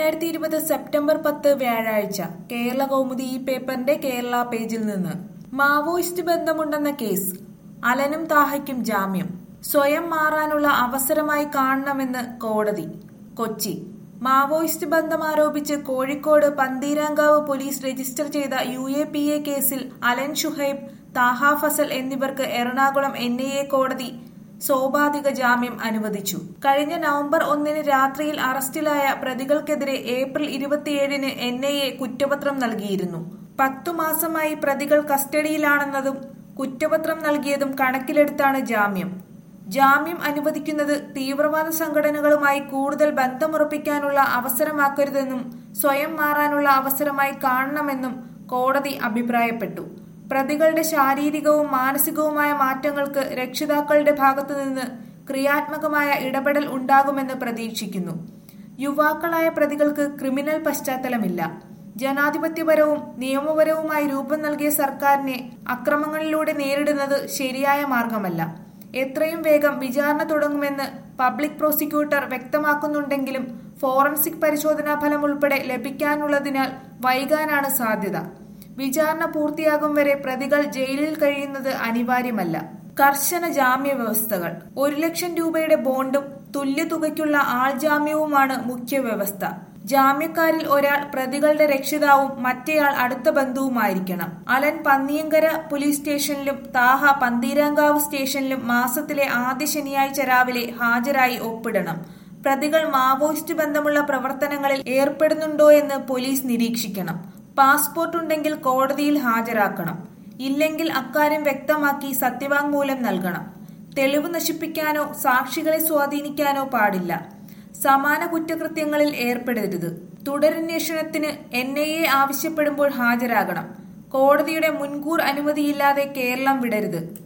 രണ്ടായിരത്തി ഇരുപത് സെപ്റ്റംബർ പത്ത് വ്യാഴാഴ്ച കേരള കൗമുദി ഈ പേപ്പറിന്റെ കേരള പേജിൽ നിന്ന് മാവോയിസ്റ്റ് ബന്ധമുണ്ടെന്ന കേസ് അലനും താഹയ്ക്കും ജാമ്യം സ്വയം മാറാനുള്ള അവസരമായി കാണണമെന്ന് കോടതി കൊച്ചി മാവോയിസ്റ്റ് ബന്ധം ആരോപിച്ച് കോഴിക്കോട് പന്തീരാങ്കാവ് പോലീസ് രജിസ്റ്റർ ചെയ്ത യു എ പി എ കേസിൽ അലൻ ഷുഹൈബ് താഹ ഫസൽ എന്നിവർക്ക് എറണാകുളം എൻ ഐ എ കോടതി സോപാധിക ജാമ്യം അനുവദിച്ചു കഴിഞ്ഞ നവംബർ ഒന്നിന് രാത്രിയിൽ അറസ്റ്റിലായ പ്രതികൾക്കെതിരെ ഏപ്രിൽ ഇരുപത്തിയേഴിന് എൻ ഐ എ കുറ്റപത്രം നൽകിയിരുന്നു പത്തു മാസമായി പ്രതികൾ കസ്റ്റഡിയിലാണെന്നതും കുറ്റപത്രം നൽകിയതും കണക്കിലെടുത്താണ് ജാമ്യം ജാമ്യം അനുവദിക്കുന്നത് തീവ്രവാദ സംഘടനകളുമായി കൂടുതൽ ബന്ധമുറപ്പിക്കാനുള്ള അവസരമാക്കരുതെന്നും സ്വയം മാറാനുള്ള അവസരമായി കാണണമെന്നും കോടതി അഭിപ്രായപ്പെട്ടു പ്രതികളുടെ ശാരീരികവും മാനസികവുമായ മാറ്റങ്ങൾക്ക് രക്ഷിതാക്കളുടെ ഭാഗത്തുനിന്ന് ക്രിയാത്മകമായ ഇടപെടൽ ഉണ്ടാകുമെന്ന് പ്രതീക്ഷിക്കുന്നു യുവാക്കളായ പ്രതികൾക്ക് ക്രിമിനൽ പശ്ചാത്തലമില്ല ജനാധിപത്യപരവും നിയമപരവുമായി രൂപം നൽകിയ സർക്കാരിനെ അക്രമങ്ങളിലൂടെ നേരിടുന്നത് ശരിയായ മാർഗമല്ല എത്രയും വേഗം വിചാരണ തുടങ്ങുമെന്ന് പബ്ലിക് പ്രോസിക്യൂട്ടർ വ്യക്തമാക്കുന്നുണ്ടെങ്കിലും ഫോറൻസിക് പരിശോധനാ ഫലം ഉൾപ്പെടെ ലഭിക്കാനുള്ളതിനാൽ വൈകാനാണ് സാധ്യത വിചാരണ പൂർത്തിയാകും വരെ പ്രതികൾ ജയിലിൽ കഴിയുന്നത് അനിവാര്യമല്ല കർശന ജാമ്യ വ്യവസ്ഥകൾ ഒരു ലക്ഷം രൂപയുടെ ബോണ്ടും തുല്യതുകയ്ക്കുള്ള ആൾജാമ്യവുമാണ് മുഖ്യ വ്യവസ്ഥ ജാമ്യക്കാരിൽ ഒരാൾ പ്രതികളുടെ രക്ഷിതാവും മറ്റേയാൾ അടുത്ത ബന്ധുവുമായിരിക്കണം അലൻ പന്നിയങ്കര പോലീസ് സ്റ്റേഷനിലും താഹ പന്തീരാങ്കാവ് സ്റ്റേഷനിലും മാസത്തിലെ ആദ്യ ശനിയാഴ്ച രാവിലെ ഹാജരായി ഒപ്പിടണം പ്രതികൾ മാവോയിസ്റ്റ് ബന്ധമുള്ള പ്രവർത്തനങ്ങളിൽ ഏർപ്പെടുന്നുണ്ടോയെന്ന് പോലീസ് നിരീക്ഷിക്കണം പാസ്പോർട്ട് ഉണ്ടെങ്കിൽ കോടതിയിൽ ഹാജരാക്കണം ഇല്ലെങ്കിൽ അക്കാര്യം വ്യക്തമാക്കി സത്യവാങ്മൂലം നൽകണം തെളിവ് നശിപ്പിക്കാനോ സാക്ഷികളെ സ്വാധീനിക്കാനോ പാടില്ല സമാന കുറ്റകൃത്യങ്ങളിൽ ഏർപ്പെടരുത് തുടരന്വേഷണത്തിന് എൻ ഐ എ ആവശ്യപ്പെടുമ്പോൾ ഹാജരാകണം കോടതിയുടെ മുൻകൂർ അനുമതിയില്ലാതെ കേരളം വിടരുത്